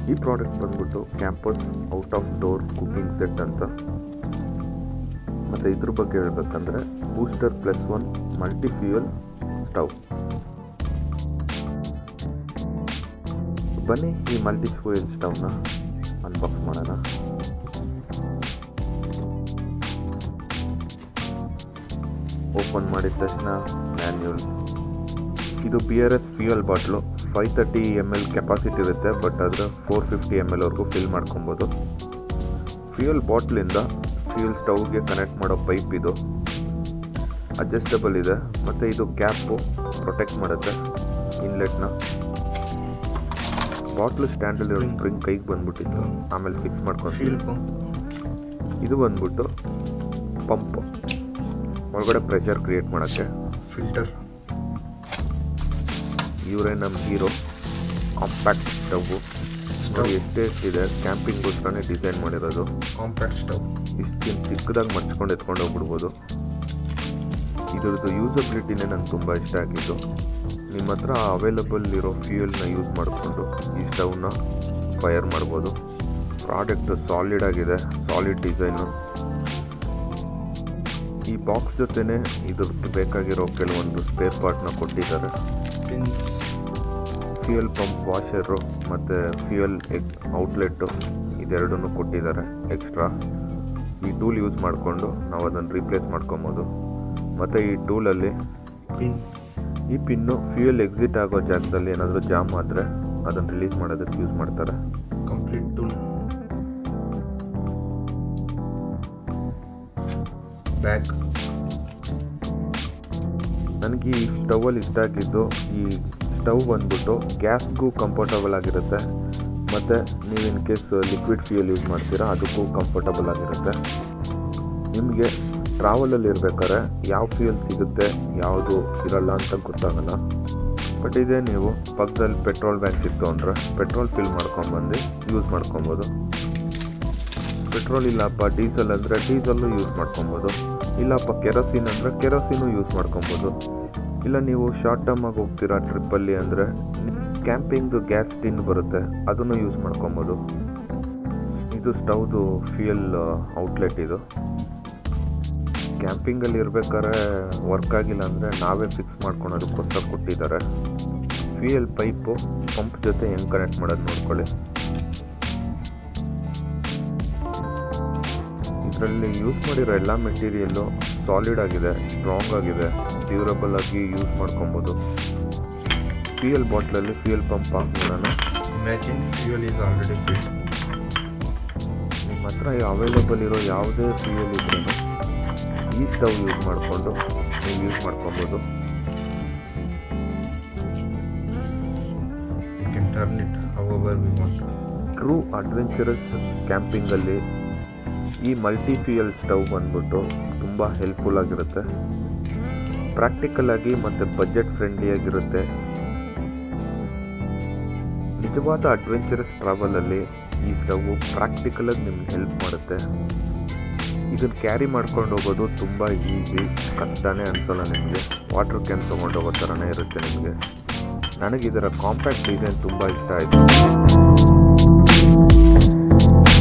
ಈ ಪ್ರಾಡಕ್ಟ್ ಬಂದ್ಬಿಟ್ಟು Campus out of door cooking set ಅಂತ ಮತ್ತು ಇದ್ರ ಬಗ್ಗೆ ಹೇಳ್ಬೇಕಂದ್ರೆ booster plus one multi fuel stove ಬನ್ನಿ ಈ ಮಲ್ಟಿ ಫ್ಯೂಯಲ್ ಸ್ಟವ್ನ ಅನ್ಬಾಕ್ಸ್ ಮಾಡೋಣ ಓಪನ್ ಮಾಡಿದ ತಕ್ಷಣ ಮ್ಯಾನ್ಯೂಲ್ ಇದು B R S fuel bottle five thirty M L capacity ಇರುತ್ತೆ ಬಟ್ ಅದರ ಫೋರ್ ಫಿಫ್ಟಿ ಎಮ್ ಎಲ್ವರೆಗೂ ಫಿಲ್ ಮಾಡ್ಕೊಬೋದು ಫ್ಯೂಯಲ್ ಬಾಟ್ಲಿಂದ ಫ್ಯೂಯಲ್ ಸ್ಟವ್ಗೆ ಕನೆಕ್ಟ್ ಮಾಡೋ ಪೈಪ್ ಇದು ಅಡ್ಜಸ್ಟಬಲ್ ಇದೆ ಮತ್ತು ಇದು ಕ್ಯಾಪು ಪ್ರೊಟೆಕ್ಟ್ ಮಾಡುತ್ತೆ ಇನ್ಲೆಟ್ನ ಬಾಟ್ಲು ಸ್ಟ್ಯಾಂಡಲ್ಲಿರೋ ಸ್ಪ್ರಿಂಗ್ ಕೈಗೆ ಬಂದ್ಬಿಟ್ಟಿತ್ತು ಆಮೇಲೆ ಫಿಕ್ಸ್ ಮಾಡ್ಕೊಂಡು ಫ್ಯೂಲ್ ಪಂಪ್ ಇದು ಬಂದ್ಬಿಟ್ಟು ಪಂಪ್ ಒಳಗಡೆ ಪ್ರೆಷರ್ ಕ್ರಿಯೇಟ್ ಮಾಡೋಕ್ಕೆ ಫಿಲ್ಟರ್ ಇವರೇ ನಮ್ಮ ಹೀರೋ ಕಾಂಪ್ಯಾಕ್ಟ್ ಸ್ಟವ್ವು ನೋಡಿ ಎಷ್ಟೇ ಎಷ್ಟಿದೆ ಕ್ಯಾಂಪಿಂಗ್ಗೋಸ್ಕರನೇ ಡಿಸೈನ್ ಮಾಡಿರೋದು ಕಾಂಪ್ಯಾಕ್ಟ್ ಸ್ಟವ್ ಇಷ್ಟು ಚಿಕ್ಕದಾಗಿ ಮಡ್ಚ್ಕೊಂಡು ಎತ್ಕೊಂಡು ಹೋಗ್ಬಿಡ್ಬೋದು ಇದ್ರದ್ದು ಯೂಸಬಿಲಿಟಿನೇ ನಂಗೆ ತುಂಬ ಇಷ್ಟ ಆಗಿದ್ದು ನಿಮ್ಮ ಹತ್ರ ಅವೈಲಬಲ್ ಇರೋ ಫ್ಯೂಯಲ್ನ ಯೂಸ್ ಮಾಡಿಕೊಂಡು ಈ ಸ್ಟವ್ನ ಫೈರ್ ಮಾಡ್ಬೋದು ಪ್ರಾಡಕ್ಟ್ ಸಾಲಿಡ್ ಆಗಿದೆ ಸಾಲಿಡ್ ಡಿಸೈನು ಈ ಬಾಕ್ಸ್ ಜೊತೆನೇ ಇದ್ರದ್ದು ಬೇಕಾಗಿರೋ ಕೆಲವೊಂದು ಸ್ಪೇರ್ ಪಾರ್ಟ್ನ ಕೊಟ್ಟಿದ್ದಾರೆ ಪಿನ್ಸ್ ಫ್ಯೂಯಲ್ ಪಂಪ್ ವಾಷರು ಮತ್ತು ಫ್ಯೂಯಲ್ ಎಗ್ ಔಟ್ಲೆಟ್ಟು ಇದೆರಡನ್ನೂ ಕೊಟ್ಟಿದ್ದಾರೆ ಎಕ್ಸ್ಟ್ರಾ ಈ ಟೂಲ್ ಯೂಸ್ ಮಾಡಿಕೊಂಡು ನಾವು ಅದನ್ನು ರೀಪ್ಲೇಸ್ ಮಾಡ್ಕೊಬೋದು ಮತ್ತು ಈ ಟೂಲಲ್ಲಿ ಪಿನ್ ಈ ಪಿನ್ನು ಫ್ಯೂಯಲ್ ಎಕ್ಸಿಟ್ ಆಗೋ ಜಾಗದಲ್ಲಿ ಏನಾದರೂ ಜಾಮ್ ಆದರೆ ಅದನ್ನು ರಿಲೀಸ್ ಮಾಡೋದಕ್ಕೆ ಯೂಸ್ ಮಾಡ್ತಾರೆ ಕಂಪ್ಲೀಟ್ ಟೂಲ್ ಬ್ಯಾಗ್ ನನಗೆ ಈ ಸ್ಟವಲ್ಲಿ ಇಷ್ಟ ಆಗಿದ್ದು ಈ ಸ್ಟವ್ ಬಂದ್ಬಿಟ್ಟು ಗ್ಯಾಸ್ಗೂ ಕಂಫರ್ಟಬಲ್ ಆಗಿರುತ್ತೆ ಮತ್ತು ನೀವು in case liquid fuel use ಮಾಡ್ತೀರಾ ಅದಕ್ಕೂ ಕಂಫರ್ಟಬಲ್ ಆಗಿರುತ್ತೆ ನಿಮಗೆ ಟ್ರಾವೆಲಲ್ಲಿ ಇರ್ಬೇಕಾದ್ರೆ ಯಾವ ಫ್ಯೂಯಲ್ ಸಿಗುತ್ತೆ ಯಾವುದು ಇರಲ್ಲ ಅಂತ ಗೊತ್ತಾಗಲ್ಲ ಬಟ್ ಇದೇ ನೀವು ಪಕ್ಕದಲ್ಲಿ ಪೆಟ್ರೋಲ್ ಬ್ಯಾಂಕ್ ಇತ್ತು ಅಂದರೆ ಪೆಟ್ರೋಲ್ ಫಿಲ್ ಮಾಡ್ಕೊಂಬಂದು ಯೂಸ್ ಮಾಡ್ಕೊಬೋದು ಪೆಟ್ರೋಲ್ ಇಲ್ಲಪ್ಪ ಡೀಸೆಲ್ ಅಂದರೆ ಡೀಸೆಲ್ಲು ಯೂಸ್ ಮಾಡ್ಕೊಬೋದು ಇಲ್ಲಪ್ಪ ಕೆರೋಸಿನ್ ಅಂದರೆ ಕೆರೋಸಿನು ಯೂಸ್ ಮಾಡ್ಕೊಬೋದು ಇಲ್ಲ ನೀವು ಶಾರ್ಟ್ ಟರ್ಮ್ ಆಗಿ ಹೋಗ್ತೀರಾ ಟ್ರಿಪ್ಪಲ್ಲಿ ಅಂದರೆ ಕ್ಯಾಂಪಿಂಗ್ದು ಗ್ಯಾಸ್ ಟಿನ್ ಬರುತ್ತೆ ಅದನ್ನು ಯೂಸ್ ಮಾಡ್ಕೊಬೋದು ಇದು ಸ್ಟವ್ದು ಫ್ಯೂಯಲ್ ಔಟ್ಲೆಟ್ ಇದು ಕ್ಯಾಂಪಿಂಗಲ್ಲಿ ಇರ್ಬೇಕಾದ್ರೆ ವರ್ಕ್ ಆಗಿಲ್ಲ ಅಂದರೆ ನಾವೇ ಫಿಕ್ಸ್ ಮಾಡ್ಕೊಳೋದಕ್ಕೋಸ್ಕರ ಕೊಟ್ಟಿದ್ದಾರೆ ಫ್ಯೂಯಲ್ ಪೈಪು ಪಂಪ್ ಜೊತೆ ಹೆಂಗೆ ಕನೆಕ್ಟ್ ಮಾಡೋದು ನೋಡ್ಕೊಳ್ಳಿ ಇದರಲ್ಲಿ ಯೂಸ್ ಮಾಡಿರೋ ಎಲ್ಲ ಮೆಟೀರಿಯಲ್ಲು ಸಾಲಿಡ್ ಆಗಿದೆ ಸ್ಟ್ರಾಂಗ್ ಆಗಿದೆ ಡ್ಯೂರಬಲ್ ಆಗಿ ಯೂಸ್ ಮಾಡ್ಕೊಬೋದು ಫ್ಯೂಯಲ್ ಬಾಟ್ಲಲ್ಲಿ ಫ್ಯೂಯಲ್ ಪಂಪ್ ಹಾಕ್ಬಿಡೋಣ imagine fuel is already filled ನಿಮ್ಮ ಹತ್ರ ಅವೈಲೇಬಲ್ ಇರೋ ಯಾವುದೇ ಫ್ಯೂಯಲ್ ಇದ್ರೂ ಈ ಸ್ಟವ್ ಯೂಸ್ ಮಾಡಿಕೊಂಡು ನೀವು ಯೂಸ್ ಮಾಡ್ಕೊಬೋದು you can turn it over we want true adventurous ಕ್ಯಾಂಪಿಂಗಲ್ಲಿ ಈ ಮಲ್ಟಿ ಫ್ಯೂಯಲ್ ಸ್ಟವ್ ಬಂದ್ಬಿಟ್ಟು ತುಂಬ ಹೆಲ್ಪ್ಫುಲ್ ಆಗಿರುತ್ತೆ ಪ್ರಾಕ್ಟಿಕಲ್ ಆಗಿ ಮತ್ತು ಬಜೆಟ್ ಫ್ರೆಂಡ್ಲಿ ಆಗಿರುತ್ತೆ ನಿಜವಾದ ಅಡ್ವೆಂಚರಸ್ ಟ್ರಾವೆಲಲ್ಲಿ ಈ ಸ್ಟವ್ ಪ್ರಾಕ್ಟಿಕಲಾಗಿ ನಿಮ್ಗೆ ಹೆಲ್ಪ್ ಮಾಡುತ್ತೆ ಇದನ್ನು ಕ್ಯಾರಿ ಮಾಡ್ಕೊಂಡು ಹೋಗೋದು ತುಂಬ ಈಸಿ ಕಷ್ಟನೇ ಅನಿಸೋಲ್ಲ ನಿಮಗೆ ವಾಟರ್ ಕ್ಯಾನ್ ತೊಗೊಂಡು ಹೋಗೋ ಥರನೇ ಇರುತ್ತೆ ನಿಮಗೆ ನನಗೆ ಇದರ ಕಾಂಪ್ಯಾಕ್ಟ್ ಡಿಸೈನ್ ತುಂಬ ಇಷ್ಟ ಆಯಿತು